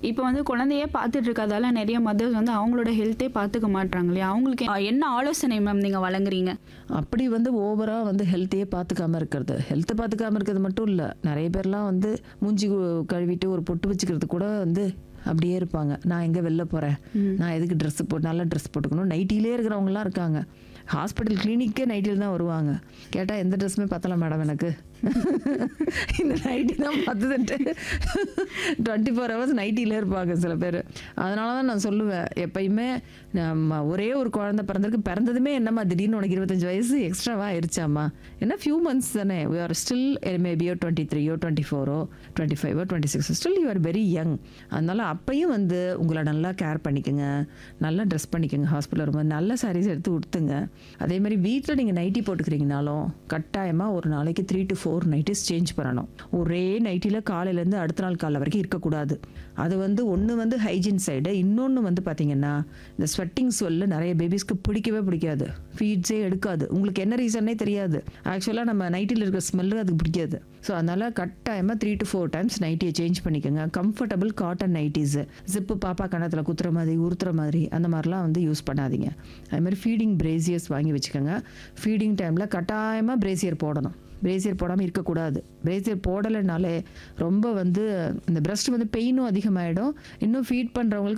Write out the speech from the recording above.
இப்போ வந்து குழந்தையே பார்த்துட்டு இருக்கறதால நிறைய மதர்ஸ் வந்து அவங்களோட ஹெல்த்தே பார்த்துக்க மாட்றாங்க இல்லையா அவங்களுக்கு அஹ், என்ன ஆலோசனை மேம் நீங்கள் வழங்குறீங்க அப்படி வந்து ஓவராக வந்து ஹெல்த்தையே பார்த்துக்காம இருக்கிறது ஹெல்த்தை பார்த்துக்காம இருக்கிறது மட்டும் இல்லை நிறைய பேர்லாம் வந்து மூஞ்சி கு- கழுவிட்டு ஒரு பொட்டு வச்சுக்கிறது கூட வந்து அப்படியே இருப்பாங்க நான் எங்கே வெளில போகிறேன் நான் எதுக்கு ட்ரெஸ் போட்டு நல்ல ட்ரெஸ் போட்டுக்கணும் நைட்டிலே இருக்கிறவங்கலாம் இருக்காங்க ஹாஸ்பிட்டல் கிளினிக்கே நைட்டில் தான் வருவாங்க கேட்டால் எந்த ட்ரெஸ்ஸுமே பத்தல மேடம் எனக்கு இந்த நைட்டி தான் பத்துதுன்ட்டு டுவெண்ட்டி ஃபோர் ஹவர்ஸ் நைட்டிலே இருப்பாங்க சில பேர் அதனால தான் நான் சொல்லுவேன் எப்பயுமே நம்ம ஒரே ஒரு குழந்தை பிறந்திருக்கு பிறந்ததுமே என்னம்மா திடீர்னு உனக்கு இருபத்தஞ்சு வயசு எக்ஸ்ட்ராவா ஆயிடுச்சாம்மா என்ன ஃபியூ மந்த்ஸ் தானே வி ஆர் ஸ்டில் மேபியோ டுவெண்ட்டி த்ரீயோ டுவெண்ட்டி ஃபோரோ டுவெண்ட்டி ஃபைவோ twenty six still you are very young அதனால அப்பயும் வந்து உங்களை நல்லா கேர் பண்ணிக்கோங்க நல்லா ட்ரெஸ் பண்ணிக்கோங்க ஹாஸ்பிட்டல் வரும்போது நல்ல சாரீஸ் எடுத்து உடுத்துங்க அதே மாதிரி வீட்டில் நீங்கள் நைட்டி போட்டுக்கிறீங்கனாலும் கட்டாயமாக ஒரு நாளைக்கு three to four nighties change பண்ணணும் ஒரே நைட்டியில் காலையிலேருந்து அடுத்த நாள் காலை வரைக்கும் இருக்கக்கூடாது அது வந்து ஒன்று வந்து ஹைஜீன் சைடு இன்னொன்று வந்து பார்த்தீங்கன்னா இந்த ஸ்வெட்டிங் ஸ்வெல்லு நிறைய பேபிஸ்க்கு பிடிக்கவே பிடிக்காது ஃபீட்ஸே எடுக்காது உங்களுக்கு என்ன ரீசன்னே தெரியாது ஆக்சுவலாக நம்ம நைட்டியில் இருக்கிற ஸ்மெல்லு அதுக்கு பிடிக்காது ஸோ அதனால் கட்டாயமாக த்ரீ டு ஃபோர் டைம்ஸ் நைட்டியை சேஞ்ச் பண்ணிக்கோங்க கம்ஃபர்டபுள் காட்டன் நைட்டிஸு ஜிப்பு பாப்பா கணத்தில் குத்துற மாதிரி உறுத்துற மாதிரி அந்த மாதிரிலாம் வந்து யூஸ் பண்ணாதீங்க அது மாதிரி ஃபீடிங் பிரேசியர்ஸ் வாங்கி வச்சுக்கோங்க ஃபீடிங் டைமில் கட்டாயமாக பிரேசியர் போடணும் பிரேசியர் போடாமல் இருக்கக்கூடாது பிரேசியர் போடலைனாலே ரொம்ப வந்து இந்த பிரஸ்ட் வந்து பெயினும் அதிகமாகிடும் இன்னும் ஃபீட் பண்ணுறவங்களுக்கு